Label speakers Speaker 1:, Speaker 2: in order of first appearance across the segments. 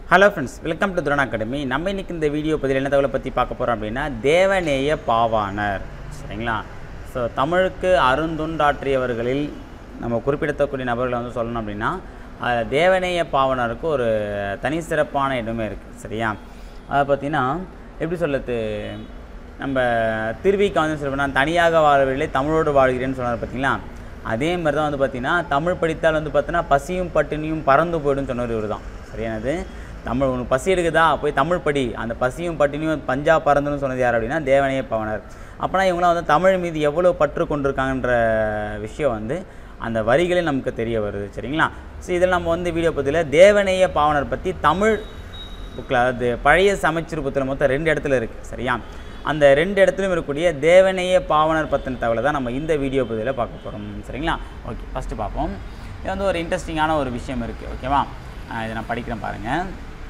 Speaker 1: Hello friends welcome to துரணா academy நம்ம இன்னைக்கு இந்த வீடியோ பதில் என்ன தகவலை பற்றி பார்க்க போகிறோம் அப்படின்னா தேவநேய பாவாணர் சரிங்களா ஸோ தமிழுக்கு அருந்தொண்டாற்றியவர்களில் நம்ம குறிப்பிடத்தக்கூடிய நபர்களை வந்து சொல்லணும் அப்படின்னா அது தேவநேய பாவனருக்கு ஒரு தனி சிறப்பான இடமே இருக்குது சரியா அதை பார்த்தீங்கன்னா எப்படி சொல்லுது நம்ம திருவிக்கா வந்து சொல்லுவோம் தனியாக வாழவில்லை தமிழோடு வாழ்கிறேன்னு சொன்னார் பார்த்தீங்களா அதே மாதிரி தான் வந்து பார்த்தீங்கன்னா தமிழ் படித்தால் வந்து பார்த்தீங்கன்னா பசியும் பட்டினியும் பறந்து போயிடும்னு சொன்னவர் இவர் தான் சரியானது தமிழ் உனக்கு பசி எடுக்குதா போய் தமிழ் படி அந்த பசியும் பட்டினியும் பஞ்சா பறந்துன்னு சொன்னது யார் அப்படின்னா தேவனைய பவனர் அப்போனா இவங்களாம் வந்து தமிழ் மீது எவ்வளோ பற்று கொண்டிருக்காங்கன்ற விஷயம் வந்து அந்த வரிகளே நமக்கு தெரிய வருது சரிங்களா ஸோ இதில் நம்ம வந்து வீடியோ பற்றியில் தேவநேய பாவனர் பற்றி தமிழ் புக்கில் அதாவது பழைய சமைச்சர் புத்தில் மொத்தம் ரெண்டு இடத்துல இருக்குது சரியா அந்த ரெண்டு இடத்துலையும் இருக்கக்கூடிய தேவநேய பாவனர் பற்றின தகவலை தான் நம்ம இந்த வீடியோ பதிவில் பார்க்க போகிறோம் சரிங்களா ஓகே ஃபஸ்ட்டு பார்ப்போம் இது வந்து ஒரு இன்ட்ரெஸ்டிங்கான ஒரு விஷயம் இருக்குது ஓகேவா ஆஹ் இதை நான் படிக்கிறேன் பாருங்கள்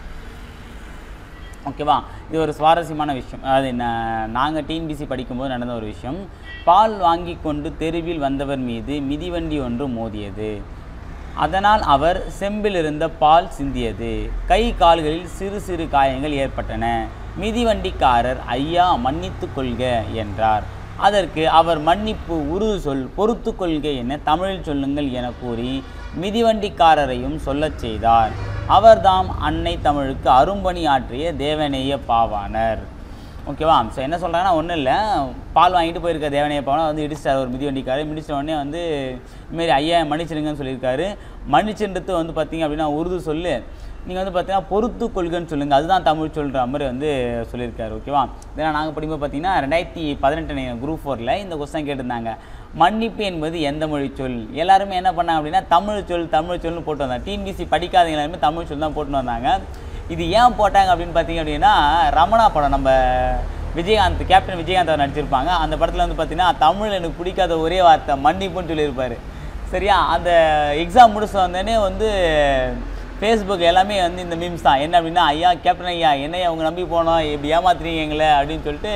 Speaker 1: ஓகேவா இது ஒரு சுவாரஸ்யமான விஷயம் அதாவது நாங்கள் டிஎன்பிசி படிக்கும்போது நடந்த ஒரு விஷயம் பால் வாங்கி கொண்டு தெருவில் வந்தவர் மீது மிதிவண்டி ஒன்று மோதியது அதனால் அவர் செம்பில் இருந்த பால் சிந்தியது கை கால்களில் சிறு சிறு காயங்கள் ஏற்பட்டன மிதிவண்டிக்காரர் ஐயா மன்னித்து கொள்க என்றார் அதற்கு அவர் மன்னிப்பு உருது சொல் பொறுத்து கொள்க என தமிழில் சொல்லுங்கள் என கூறி மிதிவண்டிக்காரரையும் சொல்லச் செய்தார் அவர்தாம் அன்னை தமிழுக்கு அரும்பணி ஆற்றிய தேவநேய பாவாணர் ஓகேவா ஸோ என்ன சொல்கிறாங்கன்னா ஒன்றும் இல்லை பால் வாங்கிட்டு போயிருக்க தேவனைய பாவனை வந்து இடிச்சிட்டார் ஒரு மிதிவண்டிக்காரு மிதிச்ச உடனே வந்து இதுமாரி ஐயா மன்னிச்சிடுங்கன்னு சொல்லியிருக்காரு மன்னிச்சுன்றது வந்து பார்த்தீங்க அப்படின்னா உருது சொல்லு நீங்கள் வந்து பார்த்தீங்கன்னா பொறுத்து கொள்கைன்னு சொல்லுங்கள் அதுதான் தமிழ் சொல்கிற மாதிரி வந்து சொல்லியிருக்காரு ஓகேவா இதெல்லாம் நாங்கள் படிக்கும்போது பார்த்தீங்கன்னா ரெண்டாயிரத்தி பதினெட்டு குரூப் ஃபோரில் இந்த கொஸ்டின் கேட்டிருந்தாங்க மன்னிப்பு என்பது எந்த மொழி சொல் எல்லாருமே என்ன பண்ணாங்க அப்படின்னா தமிழ் சொல் தமிழ் சொல்னு போட்டு வந்தாங்க டிஎன்பிசி படிக்காதவங்க எல்லாருமே தமிழ் சொல் தான் போட்டு வந்தாங்க இது ஏன் போட்டாங்க அப்படின்னு பார்த்தீங்க அப்படின்னா ரமணா படம் நம்ம விஜயகாந்த் கேப்டன் விஜயகாந்த் அவர் நடிச்சிருப்பாங்க அந்த படத்தில் வந்து பார்த்தீங்கன்னா தமிழ் எனக்கு பிடிக்காத ஒரே வார்த்தை மன்னிப்புன்னு சொல்லியிருப்பார் சரியா அந்த எக்ஸாம் முடிச்ச வந்தோடனே வந்து ஃபேஸ்புக் எல்லாமே வந்து இந்த மீம்ஸ் தான் என்ன அப்படின்னா ஐயா கேப்டன் ஐயா என்னையா அவங்க நம்பி போனோம் இப்படி ஏமாத்துறீங்க எங்களை அப்படின்னு சொல்லிட்டு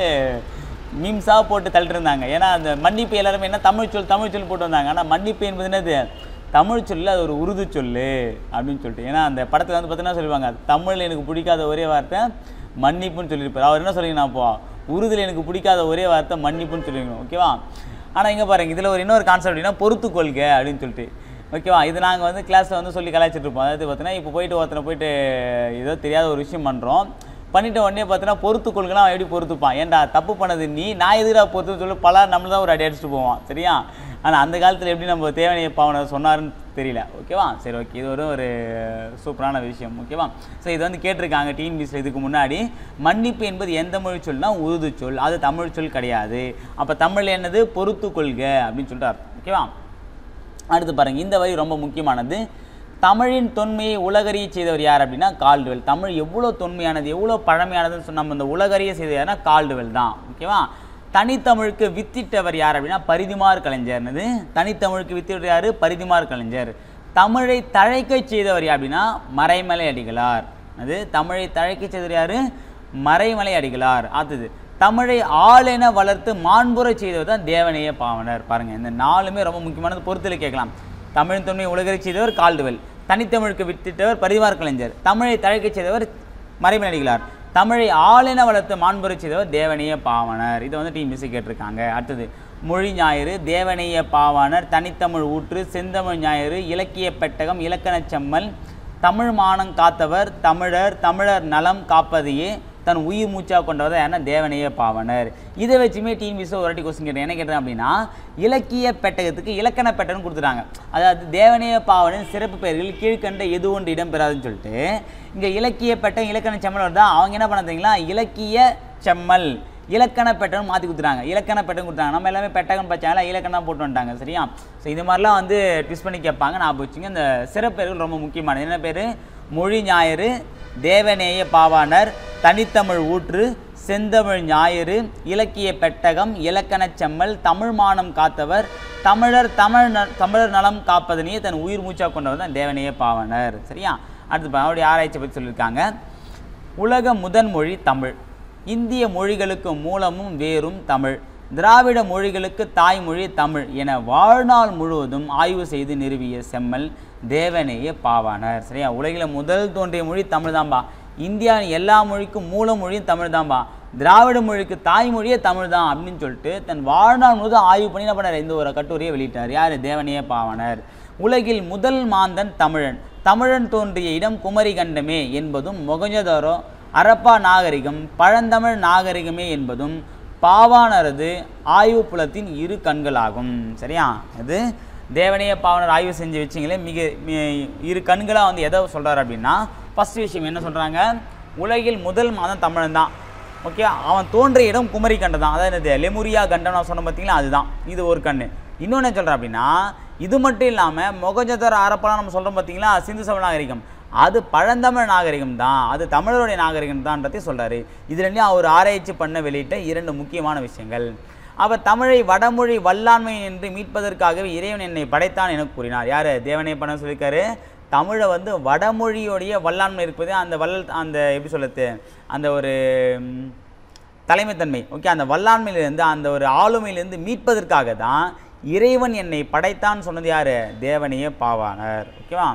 Speaker 1: மீம்ஸாக போட்டு தள்ளிட்டு இருந்தாங்க ஏன்னா அந்த மன்னிப்பு எல்லாருமே என்ன தமிழ் சொல் தமிழ் சொல் போட்டு வந்தாங்க ஆனால் மன்னிப்பு என்பது என்னது தமிழ் சொல்லு அது ஒரு உருது சொல்லு அப்படின்னு சொல்லிட்டு ஏன்னா அந்த படத்தில் வந்து பார்த்தீங்கன்னா சொல்லுவாங்க தமிழ் எனக்கு பிடிக்காத ஒரே வார்த்தை மன்னிப்புன்னு சொல்லியிருப்பார் அவர் என்ன சொல்லிங்கன்னா அப்போ உருதில் எனக்கு பிடிக்காத ஒரே வார்த்தை மன்னிப்புன்னு சொல்லிருக்கணும் ஓகேவா ஆனால் இங்கே பாருங்க இதில் ஒரு இன்னொரு கான்செப்ட் அப்படின்னா பொறுத்து கொள்க அப்படின்னு சொல்லிட்டு ஓகேவா இது நாங்கள் வந்து கிளாஸில் வந்து சொல்லி கலாய்ச்சிட்டு இருப்போம் அதாவது பார்த்தீங்கன்னா இப்போ போயிட்டு ஒருத்தனை போயிட்டு ஏதோ தெரியாத ஒரு விஷயம் பண்ணுறோம் பண்ணிட்ட உடனே பார்த்தீங்கன்னா பொறுத்து கொள்கைனா அவன் எப்படி பொறுத்துப்பான் ஏன்டா தப்பு பண்ணது நீ நான் எதிராக பொறுத்துன்னு சொல்லி பல நம்மள தான் ஒரு அடி அடிச்சுட்டு போவான் சரியா ஆனால் அந்த காலத்தில் எப்படி நம்ம தேவனைய பாவனை சொன்னாருன்னு தெரியல ஓகேவா சரி ஓகே இது ஒரு ஒரு சூப்பரான விஷயம் ஓகேவா ஸோ இது வந்து கேட்டிருக்காங்க டிஎன்பிசியில் இதுக்கு முன்னாடி மன்னிப்பு என்பது எந்த மொழி சொல்னா உருது சொல் அது தமிழ் சொல் கிடையாது அப்போ தமிழ் என்னது பொறுத்து கொள்க அப்படின்னு சொல்லிட்டு அர்த்தம் ஓகேவா அடுத்து பாருங்க இந்த வரி ரொம்ப முக்கியமானது தமிழின் தொன்மையை உலகறிய செய்தவர் யார் அப்படின்னா கால்டுவெல் தமிழ் எவ்வளோ தொன்மையானது எவ்வளோ பழமையானதுன்னு சொன்ன நம்ம இந்த உலகறிய செய்தவர் யாருன்னா கால்டுவெல் தான் ஓகேவா தனித்தமிழுக்கு வித்திட்டவர் யார் அப்படின்னா பரிதிமார் கலைஞர்னது தனித்தமிழுக்கு வித்திட்டவர் யார் பரிதிமார் கலைஞர் தமிழை தழைக்க செய்தவர் யார் அப்படின்னா மறைமலை அடிகளார் அது தமிழை தழைக்க செய்தவர் யார் மறைமலை அடிகளார் அடுத்தது தமிழை ஆளென வளர்த்து மாண்புற செய்தவர் தான் தேவநேய பாவனர் பாருங்கள் இந்த நாலுமே ரொம்ப முக்கியமானது பொறுத்தில் கேட்கலாம் தமிழ் தொன்மை உலகரை செய்தவர் கால்டுவெல் தனித்தமிழுக்கு வித்திட்டவர் பரிவார் கலைஞர் தமிழை தழைக்க செய்தவர் மறைமலை அடிகளார் தமிழை ஆளென வளர்த்து மாண்புரை செய்தவர் தேவநேய பாவனர் இதை வந்து டிஎம்பிசி கேட்டிருக்காங்க அடுத்தது மொழி ஞாயிறு தேவநேய பாவாணர் தனித்தமிழ் ஊற்று செந்தமிழ் ஞாயிறு இலக்கிய பெட்டகம் இலக்கணச் செம்மல் தமிழ் மானம் காத்தவர் தமிழர் தமிழர் நலம் காப்பதையே தன் உயிர் மூச்சா கொண்டவர் யாருன்னா தேவநேய பாவனர் இதை வச்சுமே டிஎன்பிசி ஒரு வாட்டி கொஸ்டின் கேட்டேன் என்ன கேட்டேன் அப்படின்னா இலக்கிய பெட்டகத்துக்கு இலக்கண பெட்டகம் கொடுத்துட்டாங்க அதாவது தேவநேய பாவனின் சிறப்பு பெயர்கள் கீழ்கண்ட எது ஒன்று இடம்பெறாதுன்னு சொல்லிட்டு இங்கே இலக்கிய பெட்டகம் இலக்கண செம்மல் வருதா அவங்க என்ன பண்ணாதீங்களா இலக்கிய செம்மல் இலக்கண பெட்டகம் மாற்றி கொடுத்துட்டாங்க இலக்கண பெட்டகம் கொடுத்தாங்க நம்ம எல்லாமே பெட்டகம் பச்சாங்களா இலக்கணம் போட்டு வந்துட்டாங்க சரியா ஸோ இது மாதிரிலாம் வந்து ட்விஸ்ட் பண்ணி கேட்பாங்க நான் வச்சுங்க இந்த சிறப்பெயர்கள் ரொம்ப முக்கியமானது என்ன பேர் மொழி ஞாயிறு தேவநேய பாவாணர் தனித்தமிழ் ஊற்று செந்தமிழ் ஞாயிறு இலக்கிய பெட்டகம் இலக்கணச் செம்மல் தமிழ் மானம் காத்தவர் தமிழர் தமிழ் ந தமிழர் நலம் காப்பதனையே தன் உயிர் மூச்சா கொண்டவர் தான் தேவநேய பாவனர் சரியா அடுத்து அவருடைய ஆராய்ச்சி பற்றி சொல்லியிருக்காங்க உலக முதன்மொழி தமிழ் இந்திய மொழிகளுக்கு மூலமும் வேரும் தமிழ் திராவிட மொழிகளுக்கு தாய்மொழி தமிழ் என வாழ்நாள் முழுவதும் ஆய்வு செய்து நிறுவிய செம்மல் தேவநேய பாவாணர் சரியா உலகில் முதல் தோன்றிய மொழி தமிழ் தான்பா இந்தியாவின் எல்லா மொழிக்கும் மூல மொழியும் தமிழ் தான்பா திராவிட மொழிக்கு தாய்மொழியே தமிழ் தான் அப்படின்னு சொல்லிட்டு தன் வாழ்நாள் முழுவதும் ஆய்வு பண்ணி என்ன பண்ணார் இந்த ஒரு கட்டுரையை வெளியிட்டார் யார் தேவநேய பாவாணர் உலகில் முதல் மாந்தன் தமிழன் தமிழன் தோன்றிய இடம் குமரி கண்டமே என்பதும் மொகஞ்சதாரோ அரப்பா நாகரிகம் பழந்தமிழ் நாகரிகமே என்பதும் பாவாணரது ஆய்வு புலத்தின் இரு கண்களாகும் சரியா இது தேவனைய பாவனர் ஆய்வு செஞ்சு வச்சிங்களே மிக மி- இரு கண்களாக வந்து எதை சொல்கிறார் அப்படின்னா ஃபர்ஸ்ட் விஷயம் என்ன சொல்கிறாங்க உலகில் முதல் மாதம் தமிழன் தான் ஓகே அவன் தோன்றிய இடம் குமரி கண்டம் தான் அதாவது என்னது லெமுரியா கண்டம் நான் சொன்ன பார்த்தீங்களா அதுதான் இது ஒரு கண்ணு இன்னொன்று என்ன சொல்கிறேன் அப்படின்னா இது மட்டும் இல்லாமல் மொகஜதர் அரப்பெல்லாம் நம்ம சொல்கிறோம் பார்த்தீங்களா சிந்து சம நாகரிகம் அது பழந்தமிழ் நாகரிகம் தான் அது தமிழருடைய நாகரிகம் தான்றதையும் சொல்கிறாரு இது ரெண்டையும் அவர் ஆராய்ச்சி பண்ண வெளியிட்ட இரண்டு முக்கியமான விஷயங்கள் அவர் தமிழை வடமொழி வல்லாண்மை என்று மீட்பதற்காகவே இறைவன் என்னை படைத்தான் என கூறினார் யார் தேவனே பண்ண சொல்லியிருக்காரு தமிழை வந்து வடமொழியோடைய வல்லாண்மை இருப்பது அந்த வள்ளல் அந்த எப்படி சொல்லுறது அந்த ஒரு ம், தலைமைத்தன்மை ஓகே அந்த வல்லாண்மையிலிருந்து அந்த ஒரு ஆளுமையிலிருந்து மீட்பதற்காக தான் இறைவன் என்னை படைத்தான் சொன்னது யார் தேவனைய பாவாணர் ஓகேவா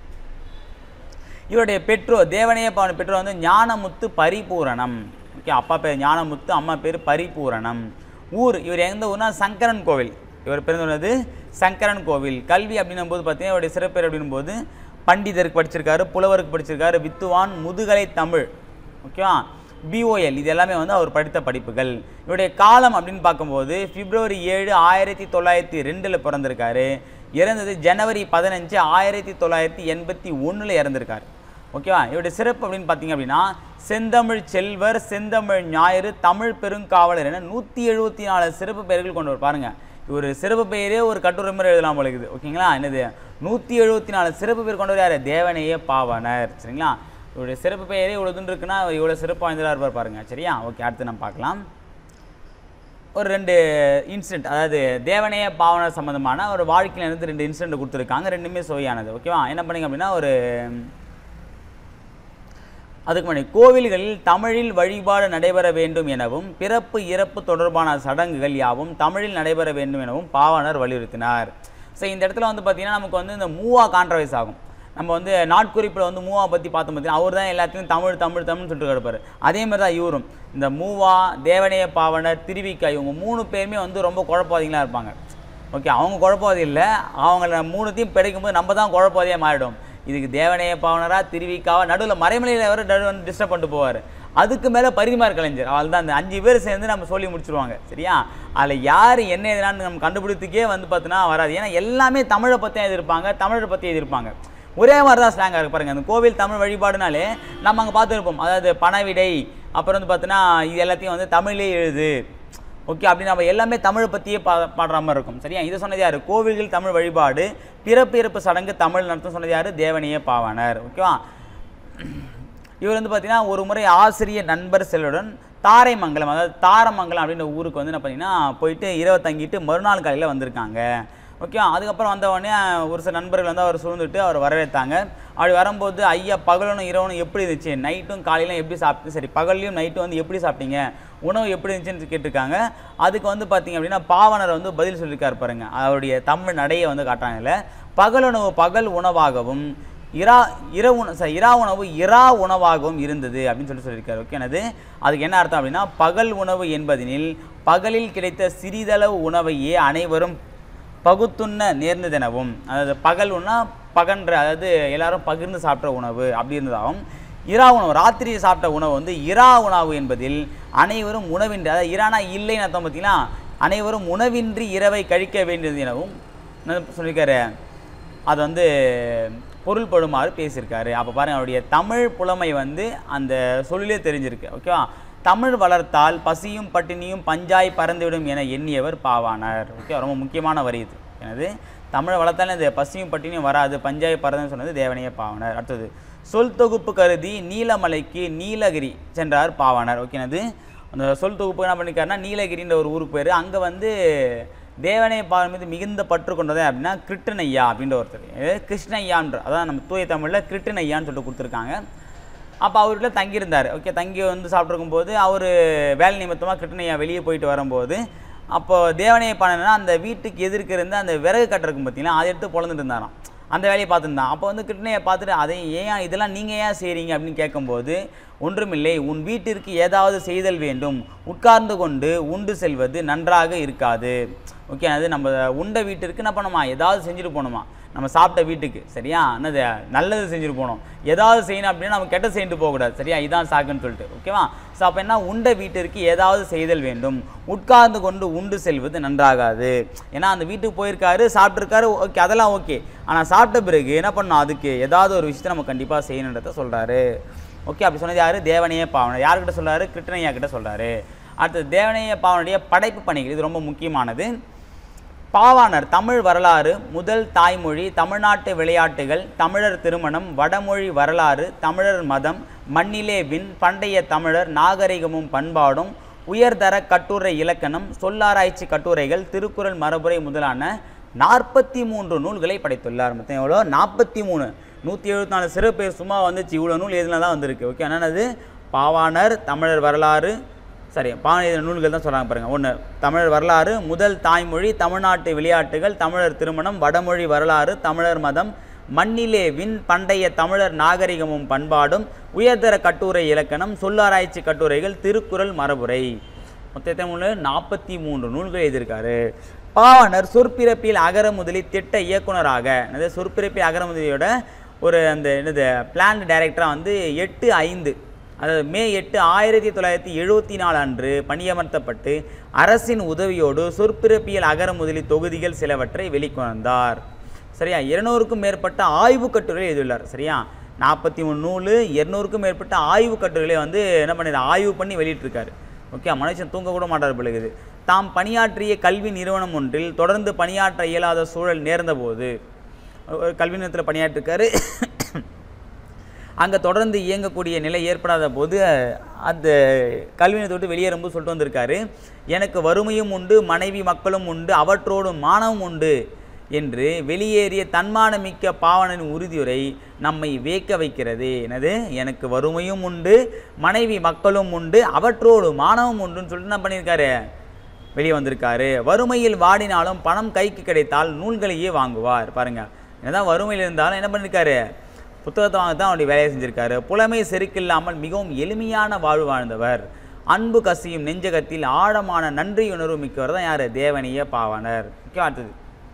Speaker 1: இவருடைய பெற்றோர் தேவனைய பாவன பெற்றோர் வந்து ஞானமுத்து பரிபூரணம் ஓகே அப்பா பேர் ஞானமுத்து அம்மா பேர் பரிபூரணம் ஊர் இவர் எந்த ஊர்னா சங்கரன் கோவில் இவர் பிறந்தது சங்கரன் கோவில் கல்வி அப்படின்னும் போது பார்த்தீங்கன்னா இவருடைய சிறப்பேர் அப்படின்னும் போது பண்டிதருக்கு படிச்சிருக்காரு புலவருக்கு படிச்சிருக்காரு வித்துவான் முதுகலை தமிழ் ஓகேவா பிஓஎல் இது எல்லாமே வந்து அவர் படித்த படிப்புகள் இவருடைய காலம் அப்படின்னு பார்க்கும்போது பிப்ரவரி ஏழு ஆயிரத்தி தொள்ளாயிரத்தி ரெண்டில் பிறந்திருக்காரு இறந்தது ஜனவரி பதினஞ்சு ஆயிரத்தி தொள்ளாயிரத்தி எண்பத்தி ஒன்றில் இறந்திருக்காரு ஓகேவா இவருடைய சிறப்பு அப்படின்னு பார்த்தீங்க அப்படின்னா செந்தமிழ் செல்வர் செந்தமிழ் ஞாயிறு தமிழ் பெருங்காவலர் என நூற்றி எழுபத்தி நாலு சிறப்பு பெயர்கள் கொண்டவர் பாருங்க இவர் சிறப்பு பெயரே ஒரு கட்டுரை மாதிரி எழுதலாம் போல இருக்குது ஓகேங்களா என்னது நூற்றி எழுபத்தி நாலு சிறப்பு பேர் கொண்டவர் யார் தேவனைய பாவனர் சரிங்களா இவருடைய சிறப்பு பெயரே இவ்வளோ தூரம் இருக்குன்னா அவர் இவ்வளோ சிறப்பு வாய்ந்ததாக இருப்பார் பாருங்க சரியா ஓகே அடுத்து நம்ம பார்க்கலாம் ஒரு ரெண்டு இன்சிடென்ட் அதாவது தேவனைய பாவனர் சம்மந்தமான ஒரு வாழ்க்கையில இருந்து ரெண்டு இன்சிடென்ட் கொடுத்துருக்காங்க ரெண்டுமே சுவையானது ஓகேவா என்ன பண்ணீங்க அப்படின்னா ஒரு அதுக்கு முன்னாடி கோவில்களில் தமிழில் வழிபாடு நடைபெற வேண்டும் எனவும் பிறப்பு இறப்பு தொடர்பான சடங்குகள் யாவும் தமிழில் நடைபெற வேண்டும் எனவும் பாவனர் வலியுறுத்தினார் ஸோ இந்த இடத்துல வந்து பார்த்தீங்கன்னா நமக்கு வந்து இந்த மூவா கான்ட்ரவைஸ் ஆகும் நம்ம வந்து நாட்குறிப்பில் வந்து மூவா பற்றி பார்த்தோம் பார்த்தீங்கன்னா அவர் தான் எல்லாத்தையும் தமிழ் தமிழ் தமிழ்னு சொல்லிட்டு கிடப்பாரு அதே மாதிரி தான் இவரும் இந்த மூவா தேவனைய பாவனர் திருவிக்கா இவங்க மூணு பேருமே வந்து ரொம்ப குழப்பவாதிகளாக இருப்பாங்க ஓகே அவங்க குழப்பவாதி இல்லை அவங்கள மூணுத்தையும் பிடிக்கும்போது நம்ம தான் குழப்பவாதியாக மாறிடும் இதுக்கு தேவனைய பாவனரா திருவிக்காவா நடுவில் மறைமலையில் வர நடுவில் வந்து டிஸ்டர்ப் பண்ணிட்டு போவார் அதுக்கு மேலே பரிமார் கலைஞர் அவள் தான் அந்த அஞ்சு பேர் சேர்ந்து நம்ம சொல்லி முடிச்சிருவாங்க சரியா அதில் யார் என்ன எதுனான்னு நம்ம கண்டுபிடித்துக்கே வந்து பார்த்தீங்கன்னா வராது ஏன்னா எல்லாமே தமிழை பற்றி எழுதியிருப்பாங்க தமிழரை பற்றி எழுதியிருப்பாங்க ஒரே மாதிரி தான் ஸ்லாங்காக இருக்கு பாருங்க அந்த கோவில் தமிழ் வழிபாடுனாலே நம்ம அங்கே பார்த்துருப்போம் அதாவது பணவிடை அப்புறம் வந்து பார்த்தீங்கன்னா இது எல்லாத்தையும் வந்து தமிழ்லேயே எழுது ஓகே அப்படி நம்ம எல்லாமே தமிழை பற்றியே பா பாடுற மாதிரி இருக்கும் சரியா இதை சொன்னது யார் கோவில்கள் தமிழ் வழிபாடு பிறப்பு இறப்பு சடங்கு தமிழ் நடத்தும் சொன்னது யார் தேவனைய பாவாணர் ஓகேவா இவர் வந்து பார்த்தீங்கன்னா ஒரு முறை ஆசிரியர் நண்பர் செல்லுடன் தாரைமங்கலம் அதாவது தாரமங்கலம் அப்படின்ற ஊருக்கு வந்து என்ன பார்த்தீங்கன்னா போயிட்டு இரவு தங்கிட்டு மறுநாள் காலையில் வந்திருக்காங்க ஓகே அதுக்கப்புறம் வந்த உடனே ஒரு சில நண்பர்கள் வந்து அவர் சூழ்ந்துட்டு அவர் வரவேற்றாங்க அப்படி வரும்போது ஐயா பகலனும் இரவனும் எப்படி இருந்துச்சு நைட்டும் காலையிலும் எப்படி சாப்பிட்டு சரி பகல்லையும் நைட்டும் வந்து எப்படி சாப்பிட்டீங்க உணவு எப்படி இருந்துச்சுன்னு கேட்டிருக்காங்க அதுக்கு வந்து பார்த்தீங்க அப்படின்னா பாவனர் வந்து பதில் சொல்லியிருக்காரு பாருங்க அவருடைய தமிழ் நடையை வந்து காட்டுறாங்கல்ல பகல் உணவு பகல் உணவாகவும் இரா இரவு உண சாரி இரா உணவு இரா உணவாகவும் இருந்தது அப்படின்னு சொல்லி சொல்லியிருக்காரு ஓகே என்னது அதுக்கு என்ன அர்த்தம் அப்படின்னா பகல் உணவு என்பதனில் பகலில் கிடைத்த சிறிதளவு உணவையே அனைவரும் பகுத்துண்ண நேர்ந்ததெனவும் அதாவது பகல் உண்ணா பகன்ற அதாவது எல்லாரும் பகிர்ந்து சாப்பிட்ட உணவு அப்படி இருந்ததாகவும் இரா உணவு ராத்திரி சாப்பிட்ட உணவு வந்து இரா உணவு என்பதில் அனைவரும் உணவின்றி அதாவது இரானா இல்லைன்னு அர்த்தம் பார்த்தீங்களா அனைவரும் உணவின்றி இரவை கழிக்க வேண்டியது எனவும் என்ன சொல்லியிருக்காரு அது வந்து பொருள்படுமாறு பேசியிருக்காரு அப்போ பாருங்க அவருடைய தமிழ் புலமை வந்து அந்த சொல்லிலே தெரிஞ்சிருக்கு ஓகேவா தமிழ் வளர்த்தால் பசியும் பட்டினியும் பஞ்சாய் பறந்துவிடும் என எண்ணியவர் பாவாணர் ஓகே ரொம்ப முக்கியமான வரி இது எனது தமிழை வளர்த்தாலும் இந்த பசியும் பட்டினியும் வராது பஞ்சாய் பறந்துன்னு சொன்னது தேவனைய பாவனர் அடுத்தது சொல் தொகுப்பு கருதி நீலமலைக்கு நீலகிரி சென்றார் பாவாணர் ஓகேனது அந்த சொல் தொகுப்பு என்ன பண்ணிருக்காருன்னா நீலகிரின்ற ஒரு ஊருக்கு பேர் அங்கே வந்து தேவனைய பாவன் மீது மிகுந்த பற்று கொண்டது அப்படின்னா கிருட்டிணையா அப்படின்ற ஒருத்தர் இது கிருஷ்ணய்யான்ற அதான் நம்ம தூய தமிழில் கிருட்டிணையான்னு சொல்லிட்டு கொடுத்துருக்காங்க அப்போ அவர்கிட்ட தங்கியிருந்தார் ஓகே தங்கி வந்து சாப்பிட்ருக்கும் போது அவர் வேலை நிமித்தமாக கிருட்டிணையா வெளியே போயிட்டு வரும்போது அப்போ தேவனையை பண்ணனா அந்த வீட்டுக்கு எதிர்க்க இருந்த அந்த விறகு கட்டை இருக்கும் பார்த்தீங்களா அதை எடுத்து பொழந்துட்டு இருந்தாராம் அந்த வேலையை பார்த்துருந்தான் அப்போ வந்து கிருஷ்ணனையை பார்த்துட்டு அதை ஏன் இதெல்லாம் நீங்கள் ஏன் செய்கிறீங்க அப்படின்னு கேட்கும்போது ஒன்றுமில்லை உன் வீட்டிற்கு ஏதாவது செய்தல் வேண்டும் உட்கார்ந்து கொண்டு உண்டு செல்வது நன்றாக இருக்காது ஓகே அது நம்ம உண்ட வீட்டிற்கு என்ன பண்ணுமா ஏதாவது செஞ்சுட்டு போகணுமா நம்ம சாப்பிட்ட வீட்டுக்கு சரியா என்னது நல்லது செஞ்சுட்டு போகணும் ஏதாவது செய்யணும் அப்படின்னா நம்ம கெட்ட செஞ்சுட்டு போகக்கூடாது சரியா இதான் சாக்குன்னு சொல்லிட்டு ஓகேவா ஸோ அப்போ என்ன உண்ட வீட்டிற்கு ஏதாவது செய்தல் வேண்டும் உட்கார்ந்து கொண்டு உண்டு செல்வது நன்றாகாது ஏன்னா அந்த வீட்டுக்கு போயிருக்காரு சாப்பிட்ருக்காரு ஓகே அதெல்லாம் ஓகே ஆனால் சாப்பிட்ட பிறகு என்ன பண்ணணும் அதுக்கு ஏதாவது ஒரு விஷயத்தை நம்ம கண்டிப்பாக செய்யணுன்றத சொல்கிறாரு ஓகே அப்படி சொன்னது யார் தேவனைய பாவனர் யார்கிட்ட சொல்றாரு கிருஷ்ணய்யா கிட்ட சொல்கிறாரு அடுத்தது தேவனைய பாவனுடைய படைப்பு பணிகள் இது ரொம்ப முக்கியமானது பாவாணர் தமிழ் வரலாறு முதல் தாய்மொழி தமிழ்நாட்டு விளையாட்டுகள் தமிழர் திருமணம் வடமொழி வரலாறு தமிழர் மதம் மண்ணிலே வின் பண்டைய தமிழர் நாகரிகமும் பண்பாடும் உயர்தர கட்டுரை இலக்கணம் சொல்லாராய்ச்சி கட்டுரைகள் திருக்குறள் மரபுரை முதலான நாற்பத்தி மூன்று நூல்களை படைத்துள்ளார் மொத்தம் எவ்வளோ நாற்பத்தி மூணு நூற்றி எழுபத்தி நாலு சிறப்பு சும்மா வந்துச்சு இவ்வளோ நூல் எதுல தான் வந்திருக்கு ஓகே என்னது பாவாணர் தமிழர் வரலாறு சரி பானை நூல்கள் தான் சொல்கிறாங்க பாருங்கள் ஒன்று தமிழர் வரலாறு முதல் தாய்மொழி தமிழ்நாட்டு விளையாட்டுகள் தமிழர் திருமணம் வடமொழி வரலாறு தமிழர் மதம் மண்ணிலே வின் பண்டைய தமிழர் நாகரிகமும் பண்பாடும் உயர்தர கட்டுரை இலக்கணம் சொல்லாராய்ச்சி கட்டுரைகள் திருக்குறள் மரபுரை மொத்தத்தை மூணு நாற்பத்தி மூன்று நூல்கள் எழுதியிருக்காரு பாவனர் சொற்பிறப்பில் அகர முதலி திட்ட இயக்குனராக என்னது சொற்பிறப்பில் அகர முதலியோட ஒரு அந்த என்னது பிளான் டைரக்டராக வந்து எட்டு ஐந்து அதாவது மே எட்டு ஆயிரத்தி தொள்ளாயிரத்தி எழுபத்தி நாலு அன்று பணியமர்த்தப்பட்டு அரசின் உதவியோடு சொற்பிறப்பியல் அகர முதலி தொகுதிகள் சிலவற்றை வெளிக்கொணர்ந்தார் சரியா இருநூறுக்கும் மேற்பட்ட ஆய்வு கட்டுரைகளை எழுதியுள்ளார் சரியா நாற்பத்தி மூணு நூல் இருநூறுக்கும் மேற்பட்ட ஆய்வு கட்டுரைகளை வந்து என்ன பண்ணிடு ஆய்வு பண்ணி வெளியிட்டிருக்காரு ஓகே மனுஷன் தூங்க கூட மாட்டார் பிள்ளைகுது தாம் பணியாற்றிய கல்வி நிறுவனம் ஒன்றில் தொடர்ந்து பணியாற்ற இயலாத சூழல் நேர்ந்தபோது ஒரு கல்வி நிறுவனத்தில் பணியாற்றிருக்காரு அங்கே தொடர்ந்து இயங்கக்கூடிய நிலை ஏற்படாத போது அந்த கல்வி நிலையத்தை விட்டு வெளியேறும்போது சொல்லிட்டு வந்திருக்காரு எனக்கு வறுமையும் உண்டு மனைவி மக்களும் உண்டு அவற்றோடு மானமும் உண்டு என்று வெளியேறிய தன்மானமிக்க பாவனின் உறுதியுரை நம்மை வியக்க வைக்கிறது என்னது எனக்கு வறுமையும் உண்டு மனைவி மக்களும் உண்டு அவற்றோடு மானமும் உண்டுன்னு சொல்லிட்டு என்ன பண்ணியிருக்காரு வெளியே வந்திருக்காரு வறுமையில் வாடினாலும் பணம் கைக்கு கிடைத்தால் நூல்களையே வாங்குவார் பாருங்க என்னதான் வறுமையில் இருந்தாலும் என்ன பண்ணியிருக்காரு புத்தகத்தை வாங்க தான் அவருடைய வேலையை செஞ்சிருக்காரு புலமை செருக்கில்லாமல் மிகவும் எளிமையான வாழ்வு வாழ்ந்தவர் அன்பு கசியும் நெஞ்சகத்தில் ஆழமான நன்றியுணர்வு மிக்கவர் தான் யார் தேவனிய பாவனர் ஓகே அடுத்தது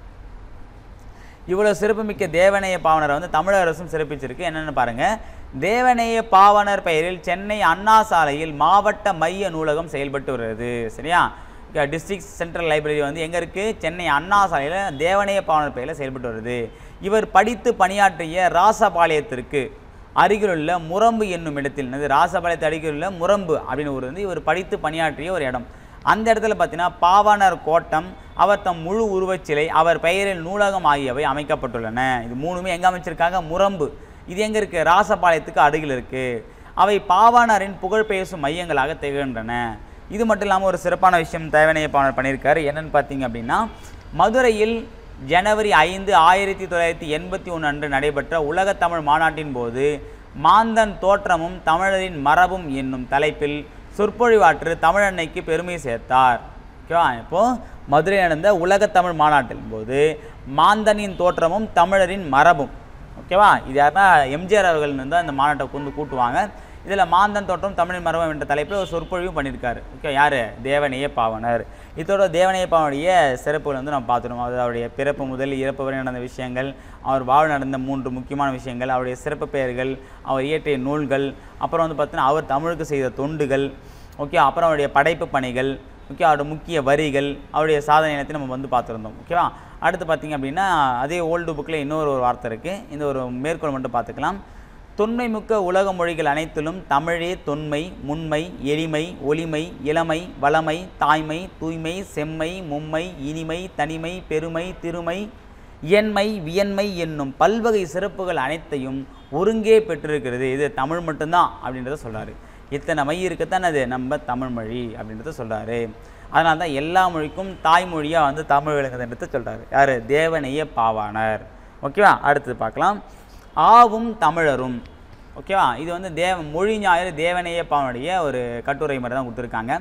Speaker 1: இவ்வளோ சிறப்புமிக்க தேவநேய பாவனரை வந்து தமிழக அரசும் சிறப்பிச்சிருக்கு என்னென்னு பாருங்கள் தேவநேய பாவனர் பெயரில் சென்னை அண்ணா சாலையில் மாவட்ட மைய நூலகம் செயல்பட்டு வருகிறது சரியா டிஸ்ட்ரிக்ட் சென்ட்ரல் லைப்ரரி வந்து எங்கே இருக்குது சென்னை அண்ணா சாலையில் தேவநேய பாவனர் பெயரில் செயல்பட்டு வருது இவர் படித்து பணியாற்றிய ராசபாளையத்திற்கு அருகிலுள்ள முரம்பு என்னும் இடத்தில் என்னது ராசபாளையத்து அருகிலுள்ள முரம்பு அப்படின்னு ஒரு வந்து இவர் படித்து பணியாற்றிய ஒரு இடம் அந்த இடத்துல பார்த்தீங்கன்னா பாவாணர் கோட்டம் அவர் தம் முழு உருவச்சிலை அவர் பெயரில் நூலகம் ஆகியவை அமைக்கப்பட்டுள்ளன இது மூணுமே எங்கே அமைச்சிருக்காங்க முரம்பு இது எங்கே இருக்குது ராசபாளையத்துக்கு அருகில் இருக்குது அவை பாவாணரின் புகழ் பேசும் மையங்களாக திகழ்கின்றன இது மட்டும் இல்லாமல் ஒரு சிறப்பான விஷயம் தேவனைய பாவனர் பண்ணியிருக்காரு என்னன்னு பார்த்தீங்க அப்படின்னா மதுரையில் ஜனவரி ஐந்து ஆயிரத்தி தொள்ளாயிரத்தி எண்பத்தி ஒன்று அன்று நடைபெற்ற உலகத் தமிழ் மாநாட்டின் போது மாந்தன் தோற்றமும் தமிழரின் மரபும் என்னும் தலைப்பில் சொற்பொழிவாற்று தமிழன்னைக்கு பெருமை சேர்த்தார் ஓகேவா இப்போது மதுரை நடந்த உலகத் தமிழ் மாநாட்டின் போது மாந்தனின் தோற்றமும் தமிழரின் மரபும் ஓகேவா இது யாருன்னா எம்ஜிஆர் அவர்கள் வந்து அந்த மாநாட்டை கொண்டு கூட்டுவாங்க இதில் மாந்தன் தோற்றம் தமிழின் மரபம் என்ற தலைப்பில் ஒரு சொற்பொழிவும் பண்ணியிருக்காரு ஓகே யார் தேவனைய பாவனர் இதோட தேவனைய பாவனுடைய சிறப்புகள் வந்து நம்ம பார்த்துருவோம் அது அவருடைய பிறப்பு முதல் இறப்பு வரை நடந்த விஷயங்கள் அவர் வாழ் நடந்த மூன்று முக்கியமான விஷயங்கள் அவருடைய சிறப்பு பெயர்கள் அவர் இயற்றிய நூல்கள் அப்புறம் வந்து பார்த்தீங்கன்னா அவர் தமிழுக்கு செய்த தொண்டுகள் ஓகே அப்புறம் அவருடைய படைப்பு பணிகள் ஓகே அவருடைய முக்கிய வரிகள் அவருடைய சாதனை எல்லாத்தையும் நம்ம வந்து பார்த்துருந்தோம் ஓகேவா அடுத்து பார்த்தீங்க அப்படின்னா அதே ஓல்டு புக்கில் இன்னொரு ஒரு வார்த்தை இருக்குது இந்த ஒரு மேற்கோள் மட்டும் பார்த்துக்கலாம் தொன்மைமிக்க உலக மொழிகள் அனைத்திலும் தமிழே தொன்மை முன்மை எளிமை ஒளிமை இளமை வளமை தாய்மை தூய்மை செம்மை மும்மை இனிமை தனிமை பெருமை திருமை இயன்மை வியன்மை என்னும் பல்வகை சிறப்புகள் அனைத்தையும் ஒருங்கே பெற்றிருக்கிறது இது தமிழ் மட்டும்தான் அப்படின்றத சொல்கிறாரு இத்தனை மை இருக்கத்தான் அது நம்ம தமிழ் மொழி அப்படின்றத சொல்கிறாரு அதனால தான் எல்லா மொழிக்கும் தாய்மொழியாக வந்து தமிழ் விளங்குதுன்றத சொல்கிறாரு யார் தேவனைய பாவாணர் ஓகேவா அடுத்து பார்க்கலாம் ஆவும் தமிழரும் ஓகேவா இது வந்து தேவ மொழி ஞாயிறு தேவனைய பாவனுடைய ஒரு கட்டுரை மாதிரி தான் கொடுத்துருக்காங்க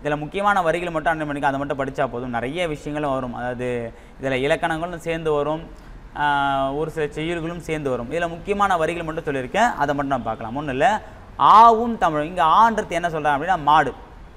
Speaker 1: இதில் முக்கியமான வரிகள் மட்டும் அண்டர் பண்ணிக்க அதை மட்டும் படித்தா போதும் நிறைய விஷயங்களும் வரும் அதாவது இதில் இலக்கணங்களும் சேர்ந்து வரும் ஆஹ் ஒரு சில செய்யுள்களும் சேர்ந்து வரும் இதில் முக்கியமான வரிகள் மட்டும் சொல்லியிருக்கேன் அதை மட்டும் நம்ம பார்க்கலாம் ஒன்றும் இல்லை ஆவும் தமிழ் இங்கே ஆன்றது என்ன சொல்கிறாங்க அப்படின்னா மாடு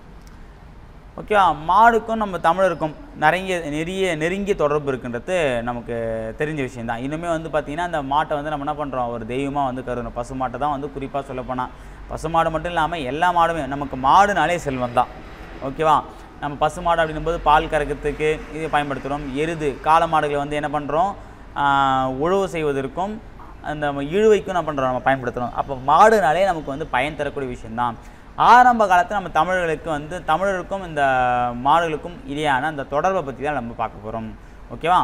Speaker 1: ஓகேவா மாடுக்கும் நம்ம தமிழருக்கும் நிறைய நிறைய நெருங்கிய தொடர்பு இருக்குன்றது நமக்கு தெரிஞ்ச விஷயம் தான் இன்னுமே வந்து பார்த்திங்கன்னா அந்த மாட்டை வந்து நம்ம என்ன பண்ணுறோம் ஒரு தெய்வமாக வந்து கருதுறோம் பசு மாட்டை தான் வந்து குறிப்பாக சொல்லப்போனால் பசு மாடு மட்டும் இல்லாமல் எல்லா மாடுமே நமக்கு மாடுனாலே செல்வம் தான் ஓகேவா நம்ம பசு மாடு அப்படின்னும்போது பால் கறக்கிறதுக்கு இது பயன்படுத்துகிறோம் எருது காளை மாடுகளை வந்து என்ன பண்ணுறோம் உழவு செய்வதற்கும் அந்த இழுவைக்கும் என்ன பண்ணுறோம் நம்ம பயன்படுத்துகிறோம் அப்போ மாடுனாலே நமக்கு வந்து பயன் தரக்கூடிய விஷயம்தான் ஆரம்ப காலத்தில் நம்ம தமிழர்களுக்கு வந்து தமிழருக்கும் இந்த மாடுகளுக்கும் இடையான அந்த தொடர்பை பற்றி தான் நம்ம பார்க்க போகிறோம் ஓகேவா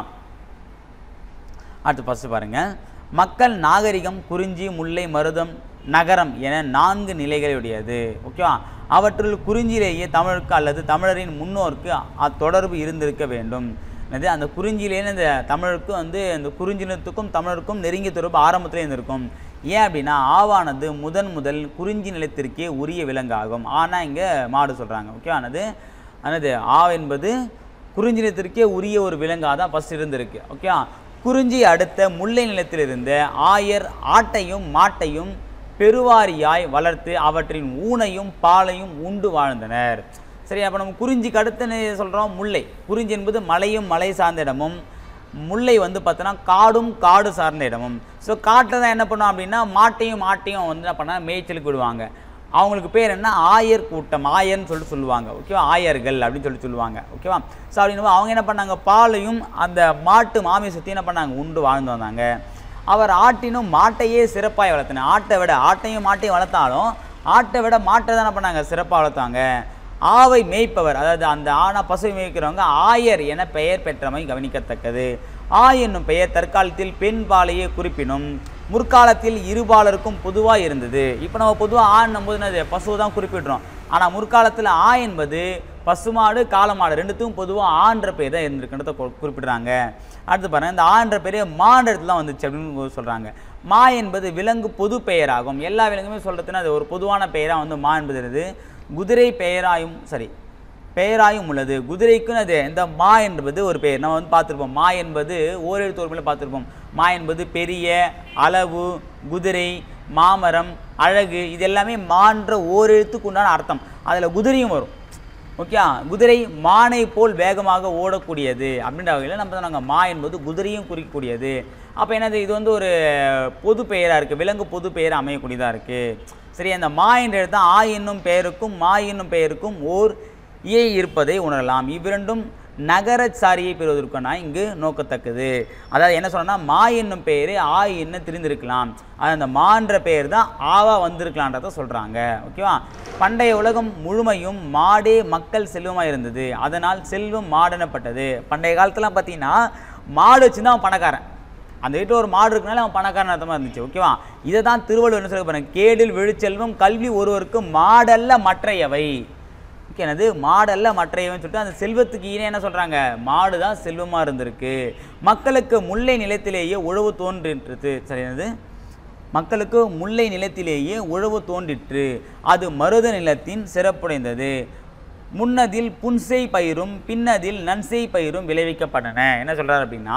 Speaker 1: அடுத்து ஃபஸ்ட்டு பாருங்கள் மக்கள் நாகரிகம் குறிஞ்சி முல்லை மருதம் நகரம் என நான்கு நிலைகளுடையது ஓகேவா அவற்றுள் குறிஞ்சியிலேயே தமிழுக்கு அல்லது தமிழரின் முன்னோருக்கு அத்தொடர்பு இருந்திருக்க வேண்டும் என்னது அந்த குறிஞ்சியிலேயே இந்த தமிழுக்கு வந்து இந்த குறிஞ்சினத்துக்கும் தமிழருக்கும் நெருங்கிய தொடர்பு ஆரம்பத்திலே இருந்திருக்கும் ஏன் அப்படின்னா ஆவானது முதன் முதல் குறிஞ்சி நிலத்திற்கே உரிய விலங்காகும் ஆனா இங்கே மாடு சொல்கிறாங்க ஓகே ஆனது ஆனது ஆ என்பது குறிஞ்சி நிலத்திற்கே உரிய ஒரு விலங்காக தான் ஃபஸ்ட் இருந்திருக்கு ஓகே குறிஞ்சி அடுத்த முல்லை நிலத்தில் இருந்த ஆயர் ஆட்டையும் மாட்டையும் பெருவாரியாய் வளர்த்து அவற்றின் ஊனையும் பாலையும் உண்டு வாழ்ந்தனர் சரி அப்போ நம்ம குறிஞ்சிக்கு அடுத்து சொல்கிறோம் முல்லை குறிஞ்சி என்பது மலையும் மலை சார்ந்த இடமும் முல்லை வந்து பார்த்தோன்னா காடும் காடு சார்ந்த இடமும் ஸோ காட்டில் தான் என்ன பண்ணுவோம் அப்படின்னா மாட்டையும் மாட்டையும் வந்து என்ன பண்ணால் மேய்ச்சலுக்கு விடுவாங்க அவங்களுக்கு பேர் என்ன ஆயர் கூட்டம் ஆயர்னு சொல்லிட்டு சொல்லுவாங்க ஓகேவா ஆயர்கள் அப்படின்னு சொல்லி சொல்லுவாங்க ஓகேவா ஸோ அப்படின்னு அவங்க என்ன பண்ணாங்க பாலையும் அந்த மாட்டு மாமிசத்தையும் என்ன பண்ணாங்க உண்டு வாழ்ந்து வந்தாங்க அவர் ஆட்டினும் மாட்டையே சிறப்பாக வளர்த்தினார் ஆட்டை விட ஆட்டையும் மாட்டையும் வளர்த்தாலும் ஆட்டை விட மாட்டை தான் என்ன பண்ணாங்க சிறப்பாக வளர்த்தாங்க ஆவை மேய்ப்பவர் அதாவது அந்த ஆனா பசுவை மேய்க்கிறவங்க ஆயர் என பெயர் பெற்றமை கவனிக்கத்தக்கது ஆ என்னும் பெயர் தற்காலத்தில் பெண் பாலையே குறிப்பினும் முற்காலத்தில் இருபாலருக்கும் பொதுவாக இருந்தது இப்போ நம்ம பொதுவாக ஆண்ணும் போது என்னது பசுவை தான் குறிப்பிடுறோம் ஆனால் முற்காலத்தில் ஆ என்பது பசுமாடு காளமாடு ரெண்டுத்துக்கும் பொதுவாக ஆன்ற பேர் தான் இருந்திருக்குன்றத கு- குறிப்பிடுறாங்க அடுத்து பாருங்க இந்த ஆன்ற பேர் மான்ற இடத்துல வந்துச்சு அப்படின்னு சொல்கிறாங்க மா என்பது விலங்கு பொது பெயராகும் எல்லா விலங்குமே சொல்கிறதுனா அது ஒரு பொதுவான பெயராக வந்து மா என்பது இருக்குது. குதிரை பெயராயும் சரி பெயராயும் உள்ளது குதிரைக்குன்னு அது இந்த மா என்பது ஒரு பெயர் நம்ம வந்து பார்த்துருப்போம் மா என்பது ஓரெழுத்து ஒரு பார்த்துருப்போம் மா என்பது பெரிய அளவு குதிரை மாமரம் அழகு இது எல்லாமே மான்ற ஓரெழுத்துக்கு உண்டான அர்த்தம் அதில் குதிரையும் வரும் ஓகே குதிரை மானை போல் வேகமாக ஓடக்கூடியது அப்படின்ற வகையில் நம்ம நாங்கள் மா என்பது குதிரையும் குறிக்கக்கூடியது அப்போ என்னது இது வந்து ஒரு பொது பெயராக இருக்குது விலங்கு பொது பெயர் அமையக்கூடியதாக இருக்குது சரி அந்த மா என்ற எழுத்து ஆ என்னும் பெயருக்கும் மா என்னும் பெயருக்கும் ஓர் இயை இருப்பதை உணரலாம் இவ்விரண்டும் நகர சாரியை பெறுவதற்கான இங்கு நோக்கத்தக்கது அதாவது என்ன சொல்றேன்னா மா என்னும் பெயர் ஆ என்ன தெரிந்திருக்கலாம் அது அந்த மான்ற பெயர் தான் ஆவா வந்திருக்கலான்றத சொல்கிறாங்க ஓகேவா பண்டைய உலகம் முழுமையும் மாடே மக்கள் செல்வமாக இருந்தது அதனால் செல்வம் மாடனப்பட்டது பண்டைய காலத்துலாம் பார்த்தீங்கன்னா மாடு வச்சு தான் அவன் பணக்காரன் அந்த வீட்டில் ஒரு மாடு இருக்கனால அவன் பணக்காரன் அர்த்தமாக இருந்துச்சு ஓகேவா இதை தான் திருவள்ளுவர் என்ன சொல்ல பாருங்க கேடில் விழுச்செல்வம் கல்வி ஒருவருக்கு மாடல்ல மற்றையவை ஓகே என்னது மாடல்ல மற்றையவன் சொல்லிட்டு அந்த செல்வத்துக்கு ஈனே என்ன சொல்கிறாங்க மாடு தான் செல்வமாக இருந்திருக்கு மக்களுக்கு முல்லை நிலத்திலேயே உழவு தோன்றின்றது சரி என்னது மக்களுக்கு முல்லை நிலத்திலேயே உழவு தோன்றிற்று அது மருத நிலத்தின் சிறப்புடைந்தது முன்னதில் புன்செய் பயிரும் பின்னதில் நன்செய் பயிரும் விளைவிக்கப்பட்டன என்ன சொல்றாரு அப்படின்னா